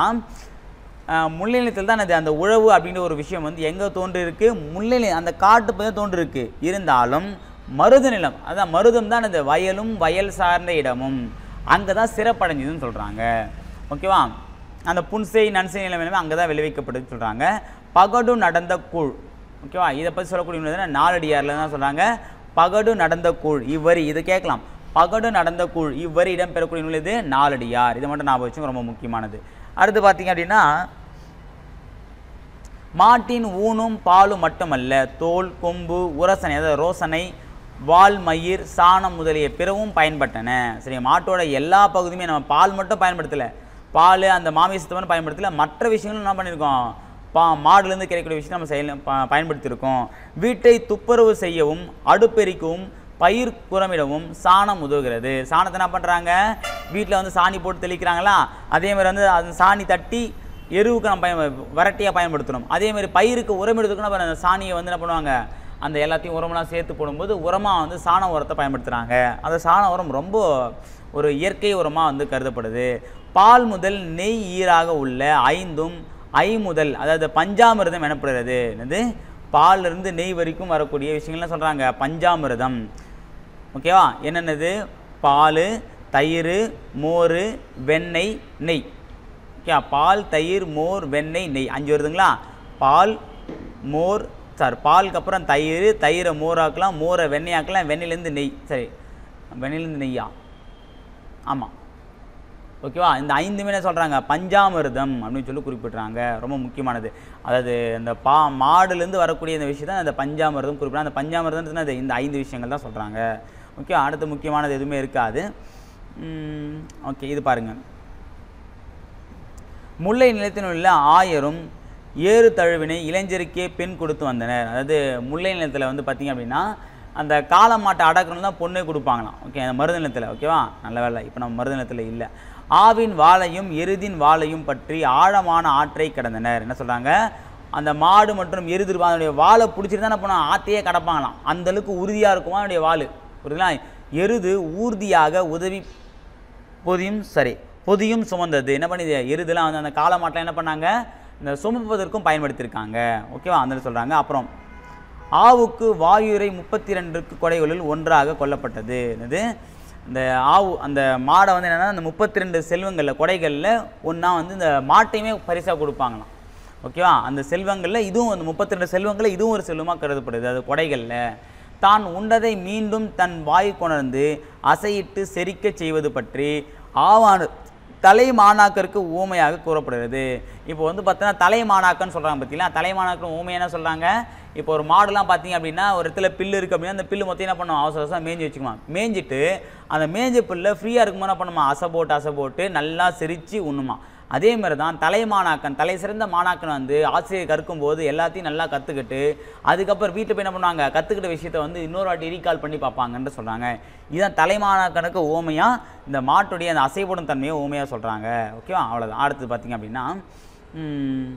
Speaker 1: ஆஹ், முல்லை நிலத்தில் தான் அது அந்த உழவு அப்படின்ற ஒரு விஷயம் வந்து எங்கே தோன்றிருக்கு முல்லை நி- அந்த காட்டு பகுதியில் தோன்றிருக்கு இருந்தாலும் மருத நிலம் அதான் மருதம் தான் அந்த வயலும் வயல் சார்ந்த இடமும் அங்கே தான் சிறப்படைஞ்சதுன்னு சொல்கிறாங்க ஓகேவா அந்த புன்செய் நன்செய் நிலம் எல்லாமே அங்கே தான் விளைவிக்கப்படுதுன்னு சொல்கிறாங்க பகடு நடந்த கூழ் ஓகேவா இதை பற்றி சொல்லக்கூடிய நாலடியாரில் தான் சொல்கிறாங்க பகடு நடந்த கூழ் இவ்வரி இதை கேட்கலாம் பகடு நடந்த கூழ் இவ்வரி இடம் பெறக்கூடிய நூல் இது நாலடியார் இதை மட்டும் ஞாபகம் வச்சுங்க ரொம்ப முக்கியமானது அடுத்து பார்த்தீங்க அப்படின்னா மாட்டின் ஊனும் பாலும் மட்டுமல்ல தோல் கொம்பு உரசனை அதாவது ரோசனை வால் மயிர் சாணம் முதலிய பிறவும் பயன்பட்டன சரி மாட்டோட எல்லா பகுதியுமே நம்ம பால் மட்டும் பயன்படுத்தலை பால் அந்த மாமிசத்தை மட்டும் பயன்படுத்தல மற்ற விஷயங்களும் என்ன பண்ணியிருக்கோம் பா மாடுலேருந்து கிடைக்கக்கூடிய விஷயம் நம்ம செயல் ப பயன்படுத்தியிருக்கோம் வீட்டை துப்புரவு செய்யவும் அடுப்பெரிக்கவும் பயிர் குறமிடவும் சாணம் உதவுகிறது சாணத்தை என்ன பண்ணுறாங்க வீட்டில் வந்து சாணி போட்டு தெளிக்கிறாங்களா அதே மாதிரி வந்து அந்த சாணி தட்டி எருவுக்கு நம்ம பயன் வரட்டியாக பயன்படுத்தணும் அதே மாதிரி பயிருக்கு உரமிடுறதுக்கு நம்ம அந்த சாணியை வந்து என்ன பண்ணுவாங்க அந்த எல்லாத்தையும் உரமெல்லாம் சேர்த்து போடும்போது உரமாக வந்து சாண உரத்தை பயன்படுத்துகிறாங்க அந்த சாண உரம் ரொம்ப ஒரு இயற்கை உரமாக வந்து கருதப்படுது பால் முதல் நெய் ஈராக உள்ள ஐந்தும் ஐ முதல் அதாவது பஞ்சாமிர்தம் எனப்படுகிறது என்னது பால்ல இருந்து நெய் வரைக்கும் வரக்கூடிய விஷயங்கள்லாம் சொல்கிறாங்க பஞ்சாமிர்தம் ஓகேவா என்னென்னது பால் தயிர் மோர் வெண்ணெய் நெய் ஓகே பால் தயிர் மோர் வெண்ணெய் நெய் அஞ்சு வருதுங்களா பால் மோர் சார் பாலுக்கு அப்புறம் தயிர் தயிரை மோராக்கலாம் மோரை வெண்ணெயாக்கலாம் வெண்ணெயிலேருந்து நெய் சரி வெண்ணெயிலேருந்து நெய்யா ஆமாம் ஓகேவா இந்த ஐந்துமே என்ன சொல்கிறாங்க பஞ்சாமிர்தம் அப்படின்னு சொல்லி குறிப்பிட்றாங்க ரொம்ப முக்கியமானது அதாவது இந்த பா மாடுலேருந்து வரக்கூடிய இந்த விஷயம் தான் அந்த பஞ்சாமிர்தம் குறிப்பிட்றாங்க அந்த பஞ்சாமிர்தம் அது இந்த ஐந்து விஷயங்கள் தான் சொல்கிறாங்க ஓகே அடுத்து முக்கியமானது எதுவுமே இருக்காது ஓகே இது பாருங்கள் முல்லை நிலத்தில் உள்ள ஆயரும் ஏறு தழுவினை இளைஞருக்கே பெண் கொடுத்து வந்தனர் அதாவது முல்லை நிலத்தில் வந்து பார்த்தீங்க அப்படின்னா அந்த காளை மாட்டை அடக்கணும் தான் பொண்ணே கொடுப்பாங்களாம் ஓகே அந்த மருத நிலத்தில் ஓகேவா நல்ல வேலை இப்போ நம்ம மருத நிலத்தில் இல்லை ஆவின் வாளையும் எருதின் வாளையும் பற்றி ஆழமான ஆற்றை கடந்தனர் என்ன சொல்கிறாங்க அந்த மாடு மற்றும் எருது இருக்கும் அதனுடைய வாழை பிடிச்சிட்டு தான் என்ன பண்ணுவாங்க ஆத்தையே கடப்பாங்களாம் அந்த அளவுக்கு உறுதியாக இருக்குமா அதனுடைய வாள் புரியுதுங்களா எருது ஊர்தியாக உதவி பொதியும் சரி பொதியும் சுமந்தது என்ன பண்ணிது எருதுலாம் வந்து அந்த காளை மாட்டெலாம் என்ன பண்ணாங்க இந்த சுமப்பதற்கும் பயன்படுத்தியிருக்காங்க ஓகேவா அந்த சொல்கிறாங்க அப்புறம் ஆவுக்கு வாயுரை முப்பத்தி ரெண்டுக்கு கொடைகளில் ஒன்றாக கொல்லப்பட்டது என்னது இந்த ஆவு அந்த மாடை வந்து என்னென்னா அந்த முப்பத்தி ரெண்டு செல்வங்களில் கொடைகளில் ஒன்றா வந்து இந்த மாட்டையுமே பரிசாக கொடுப்பாங்களாம் ஓகேவா அந்த செல்வங்களில் இதுவும் அந்த முப்பத்தி ரெண்டு செல்வங்களில் இதுவும் ஒரு செல்வமாக கருதப்படுது அது கொடைகளில் தான் உண்டதை மீண்டும் தன் வாய் கொணர்ந்து அசையிட்டு செரிக்கச் செய்வது பற்றி ஆவானு தலை மாணாக்கருக்கு ஊமையாக கூறப்படுகிறது இப்போ வந்து பார்த்தீங்கன்னா தலை மாணாக்கன்னு சொல்கிறாங்க பார்த்தீங்களா தலை மாணாக்கர் ஊமை என்ன சொல்கிறாங்க இப்போ ஒரு மாடுலாம் பார்த்தீங்க அப்படின்னா ஒரு இடத்துல பில்லு இருக்குது அப்படின்னா அந்த பில்லு மொத்தம் என்ன பண்ணும் அவசர அவசரம் மேய்ஞ்சி வச்சுக்குமா மேய்ஞ்சிட்டு அந்த மேய்ஞ்ச பில்லை ஃப்ரீயாக இருக்கும்போது என்ன பண்ணுமா அசை போட்டு அசை போட்டு நல்லா சிரித்து உண்ணுமா அதே மாதிரி தான் தலை மாணாக்கன் தலை சிறந்த மாணாக்கன் வந்து ஆசிரியர் கற்கும்போது எல்லாத்தையும் நல்லா கற்றுக்கிட்டு அதுக்கப்புறம் வீட்டில் போய் என்ன பண்ணுவாங்க கற்றுக்கிட்ட விஷயத்தை வந்து இன்னொரு வாட்டி ரீகால் பண்ணி பார்ப்பாங்கன்னு சொல்கிறாங்க இதுதான் தலைமாணாக்கனுக்கு ஓமையாக இந்த மாட்டுடைய அந்த அசைப்படும் தன்மையை ஓமையாக சொல்கிறாங்க ஓகேவா அவ்வளோதான் அடுத்து பார்த்தீங்க அப்படின்னா ம்,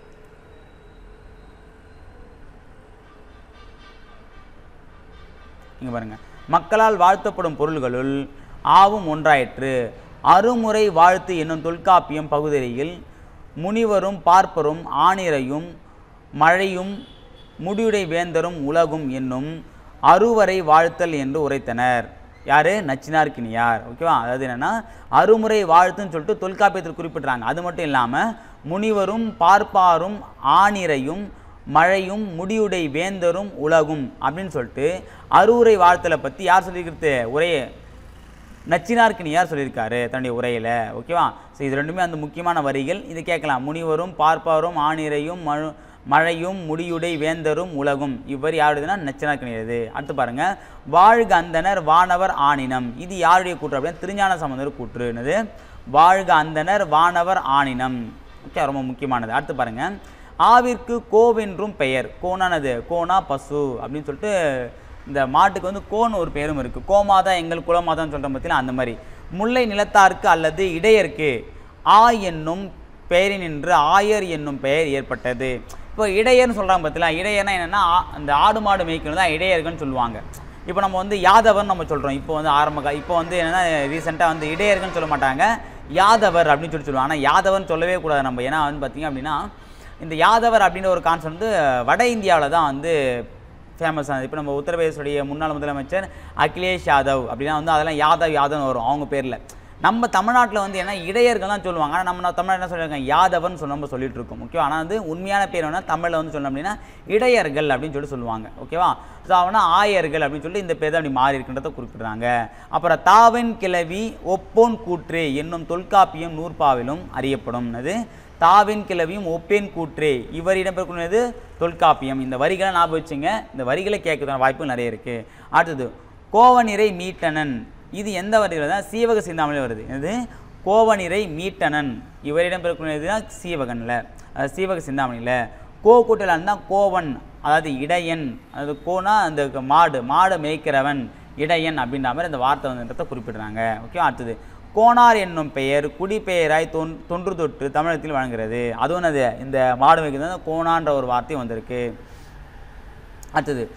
Speaker 1: இங்க பாருங்க மக்களால் வாழ்த்தப்படும் பொருள்களுள் ஆவும் ஒன்றாயிற்று அருமுறை வாழ்த்து என்னும் தொல்காப்பியம் பகுதியில் முனிவரும் பார்ப்பரும் ஆணிரையும் மழையும் முடியுடை வேந்தரும் உலகும் என்னும் அருவரை வாழ்த்தல் என்று உரைத்தனர் யாரு நச்சினார்க்கினியார் ஓகேவா அதாவது என்னன்னா அருமுறை வாழ்த்துன்னு சொல்லிட்டு தொல்காப்பியத்தில் குறிப்பிட்றாங்க அது மட்டும் இல்லாமல் முனிவரும் பார்ப்பாரும் ஆணிரையும் மழையும் முடியுடை வேந்தரும் உலகும் அப்படின்னு சொல்லிட்டு அருவுரை வாழ்த்தலை பற்றி யார் சொல்லியிருக்கிறது உரையை நச்சினார்க்கினியார் சொல்லியிருக்காரு தன்னுடைய உரையில் ஓகேவா ஸோ இது ரெண்டுமே அந்த முக்கியமான வரிகள் இது கேட்கலாம் முனிவரும் பார்ப்பாரும் ஆணிரையும் மழு மழையும் முடியுடை வேந்தரும் உலகும் இவ்வரி யாருடையதுன்னா நச்சினார்க்கினியது அடுத்து பாருங்க வாழ்க அந்தனர் வானவர் ஆணினம் இது யாருடைய கூற்று அப்படின்னா திருஞான சம்பந்தர் கூற்று என்னது வாழ்க அந்தனர் வானவர் ஆணினம் ஓகே ரொம்ப முக்கியமானது அடுத்து பாருங்க ஆவிற்கு கோவென்றும் பெயர் கோனானது கோனா பசு அப்படின்னு சொல்லிட்டு இந்த மாட்டுக்கு வந்து கோன்னு ஒரு பேரும் இருக்குது கோமாதா எங்கள் குலமாதான்னு சொல்கிறோம் பார்த்தீங்கன்னா அந்த மாதிரி முல்லை நிலத்தாருக்கு அல்லது இடையருக்கு ஆ என்னும் பெயரினின்று ஆயர் என்னும் பெயர் ஏற்பட்டது இப்போ இடையர்னு சொல்கிறாங்க பார்த்தீங்களா இடையர்னா என்னென்னா அந்த ஆடு மாடு மேய்க்கணும் தான் இடையர்கள்னு சொல்லுவாங்க இப்போ நம்ம வந்து யாதவர்னு நம்ம சொல்கிறோம் இப்போ வந்து ஆரம்ப கா இப்போ வந்து என்னென்னா ரீசெண்டாக வந்து இடையர்கள்னு சொல்ல மாட்டாங்க யாதவர் அப்படின்னு சொல்லி சொல்லுவாங்க ஆனால் யாதவர்னு சொல்லவே கூடாது நம்ம ஏன்னா வந்து பார்த்திங்க அப்படின்னா இந்த யாதவர் அப்படின்ற ஒரு கான்செப்ட் வந்து வட இந்தியாவில் தான் வந்து ஃபேமஸ் ஆனது இப்போ நம்ம உத்தரப்பிரதேசுடைய முன்னாள் முதலமைச்சர் அகிலேஷ் யாதவ் அப்படின்னா வந்து அதெல்லாம் யாதவ் யாதவ்னு வரும் அவங்க பேரில் நம்ம தமிழ்நாட்டில் வந்து என்ன இடையர்கள் தான் சொல்லுவாங்க ஆனால் நம்ம தமிழ்நாட்டில் என்ன சொல்லியிருக்காங்க யாதவன் சொல்லி நம்ம சொல்லிட்டு இருக்கோம் ஓகேவா ஆனால் வந்து உண்மையான பேர் வேணால் தமிழில் வந்து சொல்லணும் அப்படின்னா இடையர்கள் அப்படின்னு சொல்லி சொல்லுவாங்க ஓகேவா ஸோ அவனா ஆயர்கள் அப்படின்னு சொல்லி இந்த பேர் தான் அப்படி மாறி இருக்கின்றத குறிப்பிடுறாங்க அப்புறம் தாவன் கிளவி ஒப்போன் கூற்று என்னும் தொல்காப்பியம் நூற்பாவிலும் அறியப்படும் அது தாவின் கிளவியும் ஒப்பேன் கூற்றே இவர் இடம்பெறக்கூடியது தொல்காப்பியம் இந்த வரிகளை ஞாபகம் வச்சுங்க இந்த வரிகளை கேட்கறதுக்கான வாய்ப்பு நிறைய இருக்குது அடுத்தது கோவநிறை மீட்டனன் இது எந்த வரியில் தான் சீவக சிந்தாமணியில் வருது இது கோவநிறை மீட்டனன் இவரிடம் பெறக்கூடியது தான் சீவகனில் அது சீவக சிந்தாமணியில் கோ கூட்டலான் தான் கோவன் அதாவது இடையன் அதாவது கோனா அந்த மாடு மாடை மேய்க்கிறவன் இடையன் அப்படின்ற மாதிரி அந்த வார்த்தை வந்துன்றதை குறிப்பிடுறாங்க ஓகே அடுத்தது கோனார் என்னும் பெயர் குடிப்பெயராய் தொன் தொன்று தொட்டு தமிழகத்தில் வழங்குகிறது அதுவும் அது இந்த மாடு மேய்க்கிறது வந்து கோனான்ற ஒரு வார்த்தை வந்திருக்கு அடுத்தது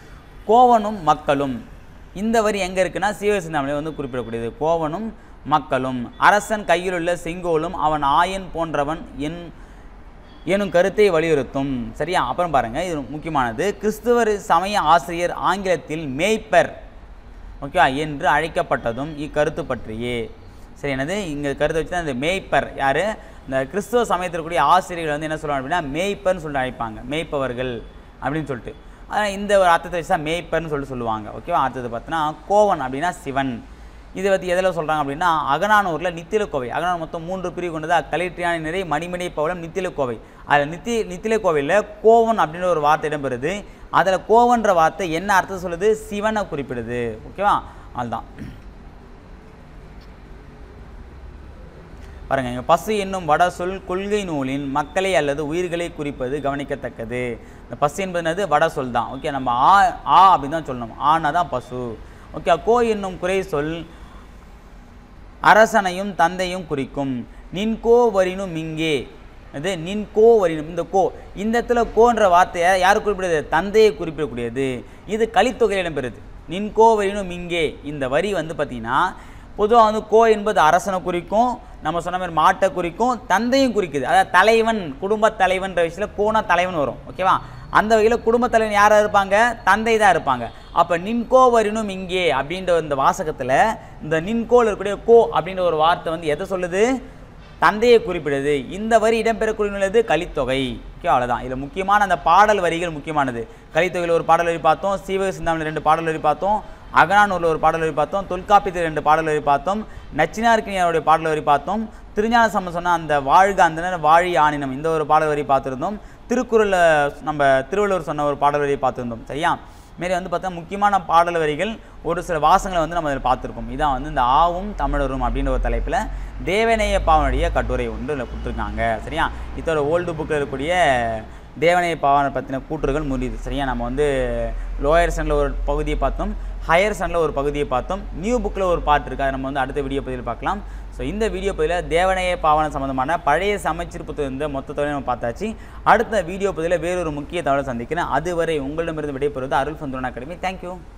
Speaker 1: கோவனும் மக்களும் இந்த வரி எங்கே இருக்குன்னா சிவசிந்தாமணி வந்து குறிப்பிடக்கூடியது கோவனும் மக்களும் அரசன் கையிலுள்ள செங்கோலும் அவன் ஆயன் போன்றவன் என் எனும் கருத்தை வலியுறுத்தும் சரியா அப்புறம் பாருங்க இது முக்கியமானது கிறிஸ்துவர் சமய ஆசிரியர் ஆங்கிலத்தில் மேய்ப்பர் ஓகேவா என்று அழைக்கப்பட்டதும் இக்கருத்து பற்றியே சரி என்னது இங்கே கருத்தை வச்சு தான் இந்த மேய்ப்பர் யார் இந்த கிறிஸ்துவ சமயத்தில் கூடிய ஆசிரியர்கள் வந்து என்ன சொல்லுவாங்க அப்படின்னா மேய்ப்பர்னு சொல்லிட்டு அழைப்பாங்க மேய்ப்பவர்கள் அப்படின்னு சொல்லிட்டு ஆனால் இந்த ஒரு அர்த்தத்தை வச்சு தான் மேய்ப்பர்னு சொல்லிட்டு சொல்லுவாங்க ஓகேவா அடுத்தது பார்த்தீங்கன்னா கோவன் அப்படின்னா சிவன் இதை பற்றி எதில் சொல்கிறாங்க அப்படின்னா அகனானூரில் நித்திலக்கோவை அகனானூர் மொத்தம் மூன்று பிரிவு கொண்டது அக்கலிற்றியான நிறை மணிமணி பவளம் நித்திலக்கோவை அதில் நித்தி நித்திலக்கோவையில் கோவன் அப்படின்ற ஒரு வார்த்தை இடம்பெறுது அதில் கோவன்ற வார்த்தை என்ன அர்த்தம் சொல்லுது சிவனை குறிப்பிடுது ஓகேவா அதுதான் பாருங்க இங்க பசு என்னும் வட சொல் கொள்கை நூலின் மக்களை அல்லது உயிர்களை குறிப்பது கவனிக்கத்தக்கது இந்த பசு என்பது என்னது வட சொல் தான் ஓகே நம்ம ஆ ஆ அப்படின்னு தான் சொல்லணும் ஆனா தான் பசு ஓகே கோ என்னும் குறை சொல் அரசனையும் தந்தையும் குறிக்கும் நின்கோ வரினும் இங்கே அது நின்கோ வரினும் இந்த கோ இந்த இடத்துல கோன்ற வார்த்தையை யார் குறிப்பிடுது தந்தையை குறிப்பிடக்கூடியது இது கலித்தொகையில் இடம்பெறுது நின்கோ வரினும் இங்கே இந்த வரி வந்து பார்த்தீங்கன்னா பொதுவாக வந்து கோ என்பது அரசனை குறிக்கும் நம்ம சொன்ன மாதிரி மாட்டை குறிக்கும் தந்தையும் குறிக்குது அதாவது தலைவன் குடும்பத் தலைவன்ற விஷயத்தில் கோனா தலைவன் வரும் ஓகேவா அந்த வகையில் குடும்பத் தலைவன் யாராக இருப்பாங்க தந்தை தான் இருப்பாங்க அப்போ நின்கோ வரினும் இங்கே அப்படின்ற இந்த வாசகத்தில் இந்த நின்கோல் இருக்கக்கூடிய கோ அப்படின்ற ஒரு வார்த்தை வந்து எதை சொல்லுது தந்தையை குறிப்பிடுது இந்த வரி இடம்பெறக்கூடியது கலித்தொகை ஓகே அவ்வளோதான் இதில் முக்கியமான அந்த பாடல் வரிகள் முக்கியமானது கலித்தொகையில் ஒரு பாடல் வரி பார்த்தோம் சீவக சிந்தாமணியில் ரெண்டு பாடல் வரி பார்த்தோம் அகனானூரில் ஒரு பாடல் வரி பார்த்தோம் தொல்காப்பியத்தில் ரெண்டு பாடல் வரி பார்த்தோம் நச்சினார்கினியாருடைய பாடல் வரி பார்த்தோம் திருஞான சம்பந்தம் சொன்ன அந்த வாழ்க அந்த வாழி ஆணினம் இந்த ஒரு பாடல் வரி பார்த்துருந்தோம் திருக்குறளில் நம்ம திருவள்ளுவர் சொன்ன ஒரு பாடல் வரியை பார்த்துருந்தோம் சரியா மாரி வந்து பார்த்தா முக்கியமான பாடல் வரிகள் ஒரு சில வாசங்களை வந்து நம்ம இதில் பார்த்துருப்போம் இதான் வந்து இந்த ஆவும் தமிழரும் அப்படின்ற ஒரு தலைப்பில் தேவநேய பாவனுடைய கட்டுரை ஒன்று இதில் கொடுத்துருக்காங்க சரியா இதோட ஓல்டு புக்கில் இருக்கக்கூடிய தேவநேய பாவனை பற்றின கூற்றுகள் முடியுது சரியா நம்ம வந்து லோயர் ஸ்டாண்டில் ஒரு பகுதியை பார்த்தோம் ஹையர் ஸ்டாண்டில் ஒரு பகுதியை பார்த்தோம் நியூ புக்கில் ஒரு பாட்டு இருக்குது அதை நம்ம வந்து அடுத்த வீடியோ பதிவில் பார்க்கலாம் ஸோ இந்த வீடியோ பதிவில் தேவநேய பாவனை சம்மந்தமான பழைய சமைச்சர் புத்தகம் இந்த மொத்தத்தோட நம்ம பார்த்தாச்சு அடுத்த வீடியோ பதிவில் வேறொரு முக்கிய தகவலை சந்திக்கிறேன் அதுவரை உங்களிடமிருந்து விடைபெறுவது அருள் சந்திரன் அகாடமி தேங்க்யூ